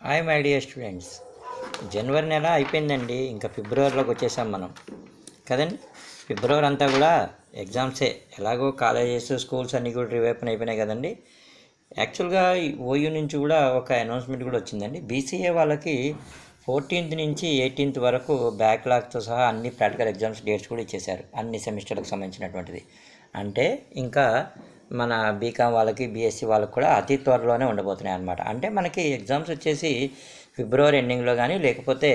hi my dear students జనవరి నెల అయిపోయిందండి ఇంకా ఫిబ్రవరిలోకి వచ్చేసాం మనం కదండి ఫిబ్రవరి అంతా కూడా ఎగ్జామ్సే ఎలాగో కాలేజెస్ స్కూల్స్ అన్నీ కూడా రివైపున అయిపోయినాయి కదండి యాక్చువల్గా ఓయూ నుంచి కూడా ఒక అనౌన్స్మెంట్ కూడా వచ్చిందండి బీసీఏ వాళ్ళకి ఫోర్టీన్త్ నుంచి ఎయిటీన్త్ వరకు బ్యాక్లాగ్తో సహా అన్ని ప్రాక్టికల్ ఎగ్జామ్స్ డేట్స్ కూడా ఇచ్చేశారు అన్ని సెమిస్టర్లకు సంబంధించినటువంటిది అంటే ఇంకా మన బీకామ్ వాళ్ళకి బీఎస్సీ వాళ్ళకి కూడా అతి త్వరలోనే ఉండబోతున్నాయి అనమాట అంటే మనకి ఎగ్జామ్స్ వచ్చేసి ఫిబ్రవరి ఎండింగ్లో కానీ లేకపోతే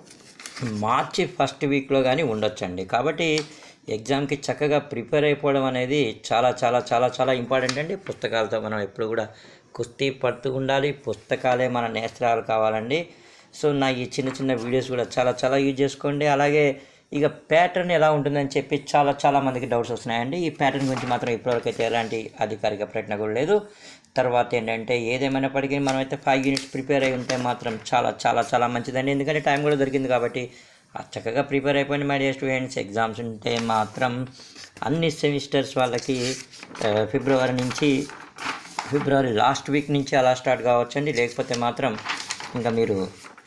మార్చి ఫస్ట్ వీక్లో కానీ ఉండొచ్చండి కాబట్టి ఎగ్జామ్కి చక్కగా ప్రిపేర్ అయిపోవడం అనేది చాలా చాలా చాలా చాలా ఇంపార్టెంట్ అండి పుస్తకాలతో మనం ఎప్పుడు కూడా కుస్తీ పడుతూ ఉండాలి పుస్తకాలే మన నేస్త్రాలు కావాలండి సో నా ఈ చిన్న చిన్న వీడియోస్ కూడా చాలా చాలా యూజ్ చేసుకోండి అలాగే ఇక ప్యాటర్న్ ఎలా ఉంటుందని చెప్పి చాలా చాలా మందికి డౌట్స్ వస్తున్నాయండి ఈ ప్యాటర్న్ గురించి మాత్రం ఇప్పటివరకు అయితే ఎలాంటి అధికారిక ప్రకటన కూడా లేదు తర్వాత ఏంటంటే ఏదేమైనప్పటికీ మనమైతే ఫైవ్ యూనిట్స్ ప్రిపేర్ అయి ఉంటే మాత్రం చాలా చాలా చాలా మంచిదండి ఎందుకంటే టైం కూడా దొరికింది కాబట్టి ఆ చక్కగా ప్రిపేర్ అయిపోయింది మై డియర్ స్టూడెంట్స్ ఎగ్జామ్స్ ఉంటే మాత్రం అన్ని సెమిస్టర్స్ వాళ్ళకి ఆ, ఫిబ్రవరి నుంచి ఫిబ్రవరి లాస్ట్ వీక్ నుంచి అలా స్టార్ట్ కావచ్చండి లేకపోతే మాత్రం ఇంకా మీరు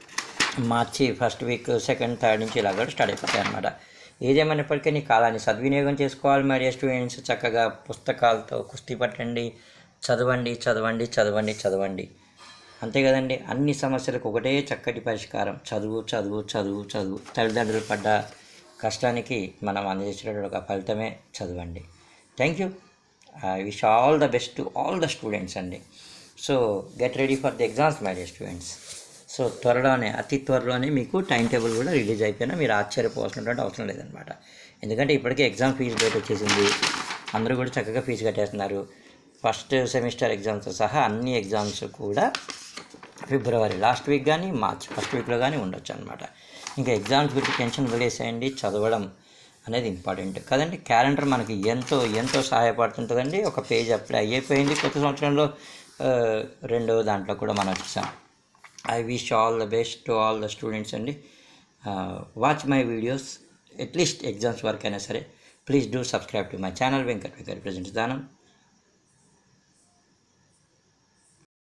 మార్చి ఫస్ట్ వీక్ సెకండ్ థర్డ్ నుంచి ఇలా కూడా స్టార్ట్ అయిపోతాయి అనమాట ఏదేమైనప్పటికీ నీ కాలాన్ని సద్వినియోగం చేసుకోవాలి మరి స్టూడెంట్స్ చక్కగా పుస్తకాలతో కుస్తీ పట్టండి చదవండి చదవండి చదవండి చదవండి అంతే కదండి అన్ని సమస్యలకు ఒకటే చక్కటి పరిష్కారం చదువు చదువు చదువు చదువు తల్లిదండ్రులు పడ్డ కష్టానికి మనం అందజేసినటువంటి ఒక ఫలితమే చదవండి thank you I wish all the best to all the students అండి so get ready for the exams my dear students so త్వరలోనే అతి త్వరలోనే మీకు టైం టేబుల్ కూడా రిలీజ్ అయిపోయినా మీరు ఆశ్చర్యపోవాల్సినటువంటి అవసరం లేదనమాట ఎందుకంటే ఇప్పటికే ఎగ్జామ్ ఫీజు డేట్ వచ్చేసింది అందరూ కూడా చక్కగా ఫీజు కట్టేస్తున్నారు ఫస్ట్ సెమిస్టర్ ఎగ్జామ్స్తో సహా అన్ని ఎగ్జామ్స్ కూడా ఫిబ్రవరి లాస్ట్ వీక్ కానీ మార్చ్ ఫస్ట్ వీక్లో కానీ ఉండొచ్చు అనమాట ఇంకా ఎగ్జామ్స్ గురించి టెన్షన్ వదిలేసేయండి చదవడం అనేది ఇంపార్టెంట్ కదండి క్యాలెండర్ మనకి ఎంతో ఎంతో సహాయపడుతుంటుందండి ఒక పేజ్ అప్లై అయిపోయింది కొత్త సంవత్సరంలో ఆ, రెండో దాంట్లో కూడా మనం వచ్చేసాం I wish all the best to all the students అండి watch my videos at least exams వరకు అయినా సరే please do subscribe to my channel Venkat Venkat present దానం